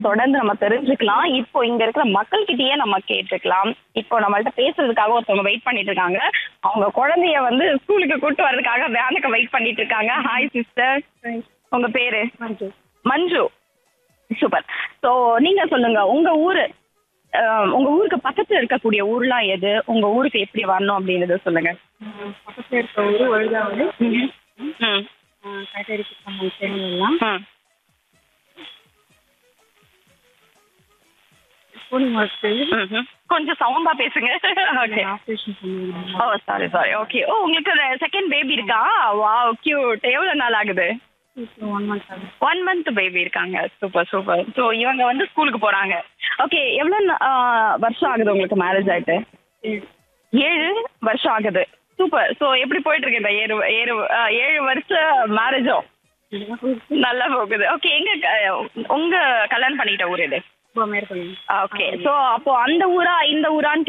தொடர்ந்து நம்ம தெரிஞ்சுக்கலாம் இப்போ இங்க இருக்கிற மக்கள்கிட்டயே நம்ம கேட்டுக்கலாம் இப்போ நம்மள்ட்ட பேசுறதுக்காக ஒருத்தவங்க வெயிட் பண்ணிட்டு இருக்காங்க அவங்க குழந்தைய வந்து ஸ்கூலுக்கு கூட்டு வர்றதுக்காக வேனுக்கு வெயிட் பண்ணிட்டு இருக்காங்க ஹாய் சிஸ்டர் உங்க பேரு மஞ்சு சூப்பர் ஸோ நீங்க சொல்லுங்க உங்க ஊரு அஹ், உங்க ஊருக்கு பக்கத்துல இருக்கக்கூடிய ஊர்லாம் எது உங்க ஊருக்கு எப்படி வரணும் அப்படின்றத சொல்லுங்க பக்கத்தில் இருக்க ஊர் ஒழுகாவது ம் கட்டடி குப்பம் தெரியலாம் ம் ஸ்கூலிங் ஒர்க் ம்ஹும். கொஞ்சம் சவுண்டா பேசுங்க ஓகே ஆப்ரேஷன் பண்ணிருந்தாங்க oh sorry sorry okay oh உங்களுக்கு செகண்ட் பேபி இருக்கா வாவ் கியூட் எவ்வளவு நாள் ஆகுது ஒன் மந்த் ஆகுது ஒன் மந்த் பேபி இருக்காங்க சூப்பர் சூப்பர் ஸோ இவங்க வந்து ஸ்கூலுக்கு போறாங்க ஓகே எவ்வளவு நா- ஆ, வருஷம் ஆகுது உங்களுக்கு மேரேஜ் ஆயிட்டு ஏழு வருஷம் ஆகுது சூப்பர் ஸோ எப்படி போயிட்டு இருக்கு இந்த ஏழு ஏழு ஆ, ஏழு வருஷம் மேரேஜும் நல்லா போகுது ஓகே எங்க க- உங்க கல்யாணம் பண்ணிட்ட ஊர் இது இப்போ மேற்கொள்ளுங்க ஓகே ஸோ அப்போ அந்த ஊரா இந்த ஊரான்னு